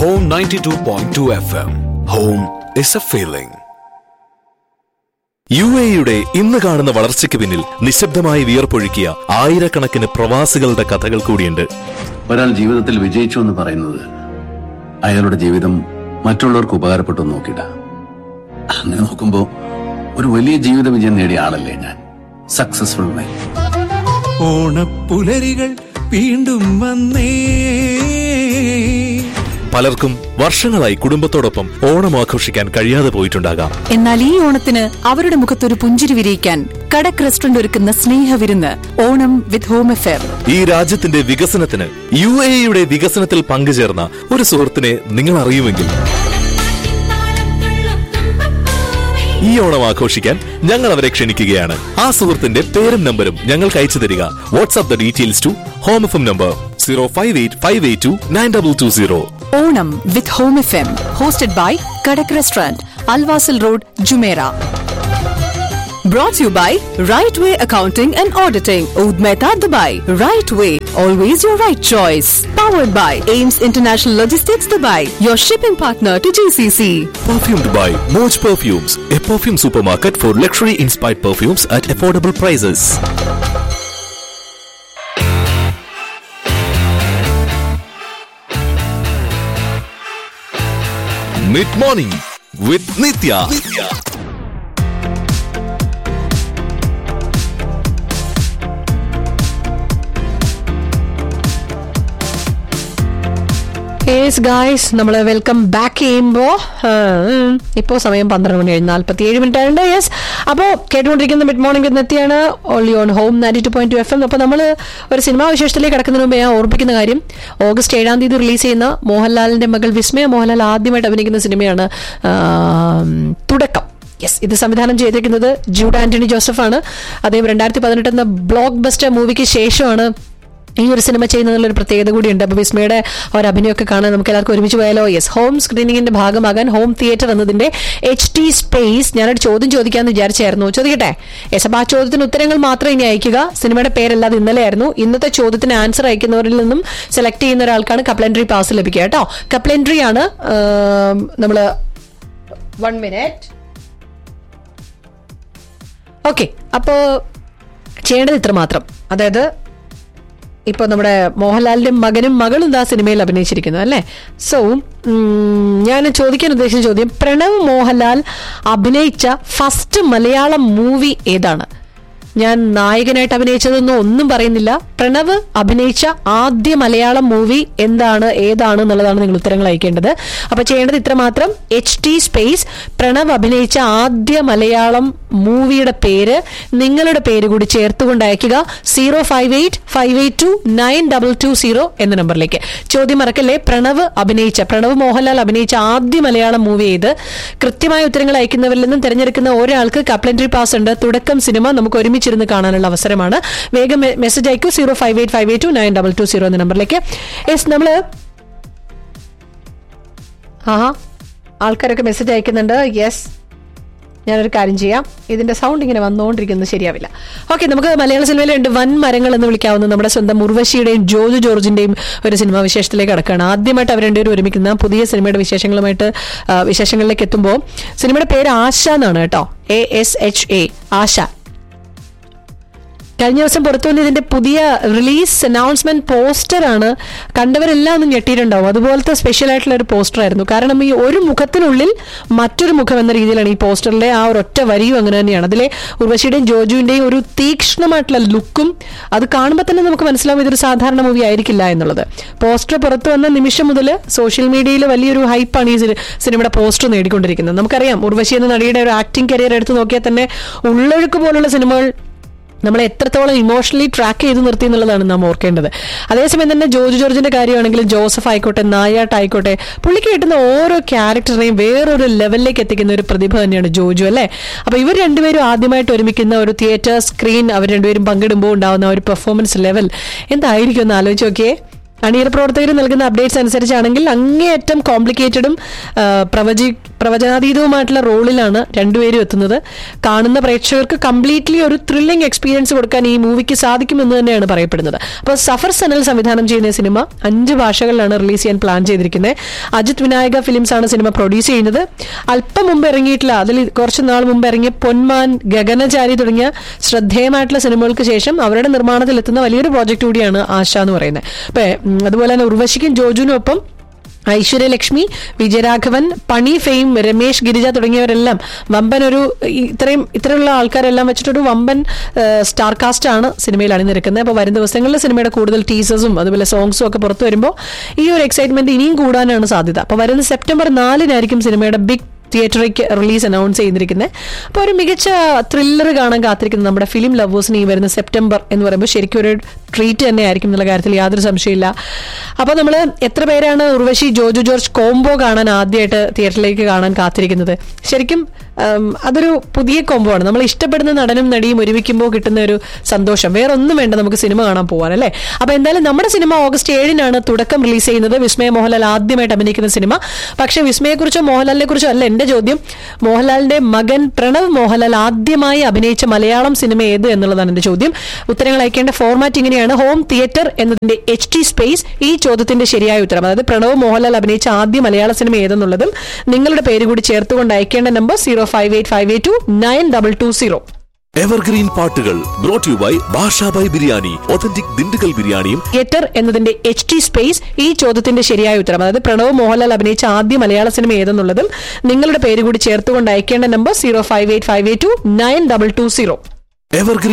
Home 92.2 FM. Home is a feeling. U എയുടെ ഇന്ന് കാണുന്ന വളർച്ചയ്ക്ക് പിന്നിൽ നിശബ്ദമായി വിയർപ്പൊഴുക്കിയ ആയിരക്കണക്കിന് പ്രവാസികളുടെ കഥകൾ കൂടിയുണ്ട് ഒരാൾ ജീവിതത്തിൽ വിജയിച്ചു എന്ന് പറയുന്നത് അയാളുടെ ജീവിതം മറ്റുള്ളവർക്ക് ഉപകാരപ്പെട്ടു എന്ന് നോക്കിയിട്ട അങ്ങനെ നോക്കുമ്പോ ഒരു വലിയ ജീവിത വിജയം നേടിയ ആളല്ലേ ഞാൻ സക്സസ്ഫുൾ മാൻ ഓണപ്പുലരികൾ വീണ്ടും വന്നേ പലർക്കും വർഷങ്ങളായി കുടുംബത്തോടൊപ്പം ഓണം ആഘോഷിക്കാൻ കഴിയാതെ പോയിട്ടുണ്ടാകാം എന്നാൽ ഈ ഓണത്തിന് അവരുടെ മുഖത്തൊരു പുഞ്ചിരി വിരിയിക്കാൻ കടക് റെസ്റ്റോറന്റ് ഒരുക്കുന്ന സ്നേഹവിരുന്ന് ഓണം വിത്ത് ഹോം എഫെയർ ഈ രാജ്യത്തിന്റെ വികസനത്തിന് യു എയുടെ വികസനത്തിൽ പങ്കുചേർന്ന ഒരു സുഹൃത്തിനെ നിങ്ങൾ അറിയുമെങ്കിൽ ഈ ഓണം ആഘോഷിക്കാൻ ഞങ്ങൾ അവരെ ക്ഷണിക്കുകയാണ് ആ സുഹൃത്തിന്റെ പേരും നമ്പരും ഞങ്ങൾക്ക് അയച്ചു തരിക WhatsApp the details to home F M number zero five eight five eight two nine double two zero Onam with home F M hosted by Kadak restaurant Al Wasl road Jumeirah Brought to you by Right Way Accounting and Auditing, Oud Mehta, Dubai. Right Way, always your right choice. Powered by Ames International Logistics, Dubai, your shipping partner to GCC. Perfumed by Moj Perfumes, a perfume supermarket for luxury inspired perfumes at affordable prices. Mid morning with Nitya. Yes guys നമ്മൾ welcome back ചെയ്യുമ്പോൾ ഇപ്പോൾ സമയം പന്ത്രണ്ട് മണി കഴിഞ്ഞ് നാൽപ്പത്തി ഏഴ് minute ആയിട്ടുണ്ട് yes അപ്പോൾ കേട്ടുകൊണ്ടിരിക്കുന്ന മിഡ് മോർണിംഗ് എന്നെത്തിയാണ് only on home ninety two point two F M അപ്പോൾ നമ്മൾ ഒരു സിനിമാ വിശേഷത്തിലേക്ക് കിടക്കുന്നതിന് മുമ്പ് ഞാൻ ഓർപ്പിക്കുന്ന കാര്യം ഓഗസ്റ്റ് ഏഴാം തീയതി റിലീസ് ചെയ്യുന്ന മോഹൻലാലിന്റെ മകൾ വിസ്മയ മോഹൻലാൽ ആദ്യമായിട്ട് അഭിനയിക്കുന്ന സിനിമയാണ് ആം, തുടക്കം യെസ് ഇത് സംവിധാനം ചെയ്തിരിക്കുന്നത് ജൂഡ് ആന്റണി ജോസഫാണ് അദ്ദേഹം രണ്ടായിരത്തി പതിനെട്ട് എന്ന ബ്ലോക്ക് ബസ്റ്റർ മൂവിക്ക് ശേഷമാണ് ഈ ഒരു സിനിമ ചെയ്യുന്നതിലൊരു പ്രത്യേകത കൂടിയുണ്ട് അപ്പോൾ വിസ്മയുടെ ആ ഒരു അഭിനയമൊക്കെ കാണാൻ നമുക്ക് എല്ലാവർക്കും ഒരുമിച്ച് പോയാലോ യെസ് ഹോം സ്ക്രീനിങ്ങിന്റെ ഭാഗമാകാൻ ഹോം തിയേറ്റർ എന്നതിന്റെ എച്ച് ടി സ്പേസ് ഞാനൊരു ചോദ്യം ചോദിക്കാമെന്ന് വിചാരിച്ചായിരുന്നു ചോദിക്കട്ടെ യെസ് അപ്പോൾ ആ ചോദ്യത്തിന് ഉത്തരങ്ങൾ മാത്രം ഇനി അയക്കുക സിനിമയുടെ പേരല്ലാതെ ഇന്നലെ ആയിരുന്നു ഇന്നത്തെ ചോദ്യത്തിന് ആൻസർ അയക്കുന്നവരിൽ നിന്നും സെലക്ട് ചെയ്യുന്ന ഒരാൾക്കാണ് കപ്ലൻട്രി പാസ് ലഭിക്കുക കേട്ടോ കപ്ലൻട്രി ആണ് നമ്മൾ വൺ മിനിറ്റ് ഓക്കെ അപ്പോൾ ചെയ്യേണ്ടത് ഇത്ര മാത്രം അതായത് ഇപ്പോൾ നമ്മുടെ മോഹൻലാലിന്റെ മകനും മകളും ഇതാ സിനിമയിൽ അഭിനയിച്ചിരിക്കുന്നു അല്ലേ സോ ഞാൻ ചോദിക്കാൻ ഉദ്ദേശിച്ച ചോദ്യം പ്രണവ് മോഹൻലാൽ അഭിനയിച്ച ഫസ്റ്റ് മലയാളം മൂവി ഏതാണ് ഞാൻ നായകനായിട്ട് അഭിനയിച്ചതൊന്നും ഒന്നും പറയുന്നില്ല പ്രണവ് അഭിനയിച്ച ആദ്യ മലയാളം മൂവി എന്താണ് ഏതാണ് എന്നുള്ളതാണ് നിങ്ങൾ ഉത്തരങ്ങൾ അയക്കേണ്ടത് അപ്പൊ ചെയ്യേണ്ടത് ഇത്രമാത്രം എച്ച് ടി സ്പേസ് പ്രണവ് അഭിനയിച്ച ആദ്യ മലയാളം മൂവിയുടെ പേര് നിങ്ങളുടെ പേര് കൂടി ചേർത്തുകൊണ്ട് അയക്കുക zero five eight five eight two nine double two zero എന്ന നമ്പറിലേക്ക് ചോദ്യം മറക്കല്ലേ പ്രണവ് അഭിനയിച്ച പ്രണവ് മോഹൻലാൽ അഭിനയിച്ച ആദ്യ മലയാളം മൂവി ഏത് കൃത്യമായ ഉത്തരങ്ങൾ അയക്കുന്നവരിൽ നിന്നും തിരഞ്ഞെടുക്കുന്ന ഒരാൾക്ക് കപ്ലൻട്രി പാസ് ഉണ്ട് തുടക്കം സിനിമ നമുക്ക് ഒരുമിച്ചിരുന്ന് കാണാനുള്ള അവസരമാണ് വേഗം മെ- മെസ്സേജ് അയക്കൂ zero five eight five eight two nine double two zero എന്ന നമ്പറിലേക്ക് യെസ് നമ്മള് ആ ആൾക്കാരൊക്കെ മെസ്സേജ് അയക്കുന്നുണ്ട് യെസ് ഞാനൊരു കാര്യം ചെയ്യാം ഇതിന്റെ സൗണ്ട് ഇങ്ങനെ വന്നുകൊണ്ടിരിക്കുന്നത് ശരിയാവില്ല ഓക്കെ നമുക്ക് മലയാള സിനിമയിൽ രണ്ട് വൻ മരങ്ങൾ എന്ന് വിളിക്കാവുന്ന നമ്മുടെ സ്വന്തം ഉർവശിയുടെയും ജോജു ജോർജിന്റെയും ഒരു സിനിമ വിശേഷത്തിലേക്ക് കടക്കുകയാണ് ആദ്യമായിട്ട് അവർ രണ്ടുപേരും ഒരുമിക്കുന്ന പുതിയ സിനിമയുടെ വിശേഷങ്ങളുമായിട്ട് ആ, വിശേഷങ്ങളിലേക്ക് എത്തുമ്പോൾ സിനിമയുടെ പേര് ആശ എന്നാണ് കേട്ടോ A S H A Asha കഴിഞ്ഞ ദിവസം പുറത്തു വന്ന ഇതിന്റെ പുതിയ റിലീസ് അനൗൺസ്മെന്റ് പോസ്റ്ററാണ് കണ്ടവരെല്ലാം ഒന്ന് ഞെട്ടിയിട്ടുണ്ടാവും അതുപോലത്തെ സ്പെഷ്യൽ ആയിട്ടുള്ള ഒരു പോസ്റ്റർ ആയിരുന്നു കാരണം ഈ ഒരു മുഖത്തിനുള്ളിൽ മറ്റൊരു മുഖം എന്ന രീതിയിലാണ് ഈ പോസ്റ്ററിലെ ആ ഒരൊറ്റ വരിയും അങ്ങനെ തന്നെയാണ് അതിലെ ഉർവശിയുടെയും ജോജുവിന്റെയും ഒരു തീക്ഷ്ണമായിട്ടുള്ള ലുക്കും അത് കാണുമ്പോൾ തന്നെ നമുക്ക് മനസ്സിലാവും ഇതൊരു സാധാരണ മൂവി ആയിരിക്കില്ല എന്നുള്ളത് പോസ്റ്റർ പുറത്തു വന്ന നിമിഷം മുതൽ സോഷ്യൽ മീഡിയയിൽ വലിയൊരു ഹൈപ്പാണ് ഈ സിനി- സിനിമയുടെ പോസ്റ്റർ നേടിക്കൊണ്ടിരിക്കുന്നത് നമുക്കറിയാം ഉർവശി എന്ന നടിയുടെ ഒരു ആക്ടിംഗ് കരിയർ എടുത്ത് നോക്കിയാൽ തന്നെ ഉള്ളൊഴുക്ക് പോലുള്ള സിനിമകൾ നമ്മളെ എത്രത്തോളം ഇമോഷണലി ട്രാക്ക് ചെയ്ത് നിർത്തി എന്നുള്ളതാണ് നാം ഓർക്കേണ്ടത് അതേസമയം തന്നെ ജോർജ് ജോർജിന്റെ കാര്യമാണെങ്കിലും ജോസഫ് ആയിക്കോട്ടെ നായാട്ട് ആയിക്കോട്ടെ പുള്ളിക്ക് കിട്ടുന്ന ഓരോ ക്യാരക്ടറിനെയും വേറൊരു ലെവലിലേക്ക് എത്തിക്കുന്ന ഒരു പ്രതിഭ തന്നെയാണ് ജോജു അല്ലേ അപ്പൊ ഇവർ രണ്ടുപേരും ആദ്യമായിട്ട് ഒരുമിക്കുന്ന ഒരു തിയേറ്റർ സ്ക്രീൻ അവർ രണ്ടുപേരും പങ്കിടുമ്പോൾ ഉണ്ടാവുന്ന ഒരു പെർഫോമൻസ് ലെവൽ എന്തായിരിക്കും എന്ന് ആലോചിച്ച് നോക്കിയേ അണിയറ പ്രവർത്തകർ നൽകുന്ന അപ്ഡേറ്റ്സ് അനുസരിച്ചാണെങ്കിൽ അങ്ങേയറ്റം കോംപ്ലിക്കേറ്റഡും പ്രവചി പ്രവചനാതീതവുമായിട്ടുള്ള റോളിലാണ് രണ്ടുപേരും എത്തുന്നത് കാണുന്ന പ്രേക്ഷകർക്ക് കംപ്ലീറ്റ്ലി ഒരു ത്രില്ലിംഗ് എക്സ്പീരിയൻസ് കൊടുക്കാൻ ഈ മൂവിക്ക് സാധിക്കുമെന്ന് തന്നെയാണ് പറയപ്പെടുന്നത് അപ്പോൾ സഫർ സനൽ സംവിധാനം ചെയ്യുന്ന ഈ സിനിമ അഞ്ച് ഭാഷകളിലാണ് റിലീസ് ചെയ്യാൻ പ്ലാൻ ചെയ്തിരിക്കുന്നത് അജിത് വിനായക ഫിലിംസ് ആണ് സിനിമ പ്രൊഡ്യൂസ് ചെയ്യുന്നത് അല്പം മുമ്പ് ഇറങ്ങിയിട്ടില്ല അതിൽ കുറച്ച് നാൾ മുമ്പ് ഇറങ്ങിയ പൊന്മാൻ ഗഗനചാരി തുടങ്ങിയ ശ്രദ്ധേയമായിട്ടുള്ള സിനിമകൾക്ക് ശേഷം അവരുടെ നിർമ്മാണത്തിൽ എത്തുന്ന വലിയൊരു പ്രോജക്റ്റ് കൂടിയാണ് ആശ എന്ന് പറയുന്നത് അപ്പൊ ഉം, അതുപോലെ തന്നെ ഉർവശിക്കും ജോജുനും ഒപ്പം ഐശ്വര്യലക്ഷ്മി വിജയരാഘവൻ പണി ഫെയിം രമേശ് ഗിരിജ തുടങ്ങിയവരെല്ലാം വമ്പൻ ഒരു ഈ- ഇത്രയും ഇത്രയുള്ള ആൾക്കാരെല്ലാം വെച്ചിട്ടൊരു വമ്പൻ സ്റ്റാർ കാസ്റ്റ് ആണ് സിനിമയിൽ അണിനിരക്കുന്നത് അപ്പോൾ വരും ദിവസങ്ങളിൽ സിനിമയുടെ കൂടുതൽ ടീസേഴ്സും അതുപോലെ സോങ്സും ഒക്കെ പുറത്തു വരുമ്പോൾ ഈ ഒരു എക്സൈറ്റ്മെന്റ് ഇനിയും കൂടാനാണ് സാധ്യത അപ്പോൾ വരുന്ന സെപ്റ്റംബർ നാലിനായിരിക്കും സിനിമയുടെ ബിഗ് തിയേറ്ററിലേക്ക് റിലീസ് അനൗൺസ് ചെയ്തിരിക്കുന്നത് അപ്പോൾ ഒരു മികച്ച ത്രില്ലർ കാണാൻ കാത്തിരിക്കുന്നത് നമ്മുടെ ഫിലിം ലവേഴ്സിന് ഈ വരുന്ന സെപ്റ്റംബർ എന്ന് പറയുമ്പോൾ ശരിക്കും ഒരു ട്രീറ്റ് തന്നെ ആയിരിക്കും എന്നുള്ള കാര്യത്തിൽ യാതൊരു സംശയമില്ല അപ്പോൾ നമ്മൾ എത്ര പേരാണ് ഉർവശി ജോജു ജോർജ് കോംബോ കാണാൻ ആദ്യമായിട്ട് തിയേറ്ററിലേക്ക് കാണാൻ കാത്തിരിക്കുന്നത് ശരിക്കും ഉം, അതൊരു പുതിയ കോംബോ ആണ് നമ്മൾ ഇഷ്ടപ്പെടുന്ന നടനും നടിയും ഒരുമിക്കുമ്പോൾ കിട്ടുന്ന ഒരു സന്തോഷം വേറെ ഒന്നും വേണ്ട നമുക്ക് സിനിമ കാണാൻ പോകാൻ അല്ലേ അപ്പൊ എന്തായാലും നമ്മുടെ സിനിമ ഓഗസ്റ്റ് ഏഴിനാണ് തുടക്കം റിലീസ് ചെയ്യുന്നത് വിസ്മയ മോഹൻലാൽ ആദ്യമായിട്ട് അഭിനയിക്കുന്ന സിനിമ പക്ഷെ വിസ്മയെക്കുറിച്ചോ മോഹൻലാലിനെ കുറിച്ചോ അല്ല എന്റെ ചോദ്യം മോഹൻലാലിന്റെ മകൻ പ്രണവ് മോഹൻലാൽ ആദ്യമായി അഭിനയിച്ച മലയാളം സിനിമ ഏത് എന്നുള്ളതാണ് എന്റെ ചോദ്യം ഉത്തരങ്ങൾ അയക്കേണ്ട ഫോർമാറ്റ് ഇങ്ങനെയാണ് ഹോം തിയേറ്റർ എന്നതിന്റെ എച്ച് ടി സ്പേസ് ഈ ചോദ്യത്തിന്റെ ശരിയായ ഉത്തരം അതായത് പ്രണവ് മോഹൻലാൽ അഭിനയിച്ച ആദ്യ മലയാള സിനിമ ഏതെന്നുള്ളതും നിങ്ങളുടെ പേര് കൂടി ചേർത്തുകൊണ്ട് അയക്കേണ്ട number zero five eight five eight two nine double two zero evergreen പാട്ടുകൾ brought you by Bashabhai biryani authentic Dindigul ബിരിയാണിയും തിയേറ്റർ എന്നതിന്റെ എച്ച് ടി സ്പേസ് ഈ ചോദ്യത്തിന്റെ ശരിയായ ഉത്തരം അതായത് പ്രണവ് മോഹൻലാൽ അഭിനയിച്ച ആദ്യ മലയാള സിനിമ ഏതെന്നുള്ളതും നിങ്ങളുടെ പേര് കൂടി ചേർത്തുകൊണ്ട് അയക്കേണ്ട number zero five eight five eight two nine double two zero evergreen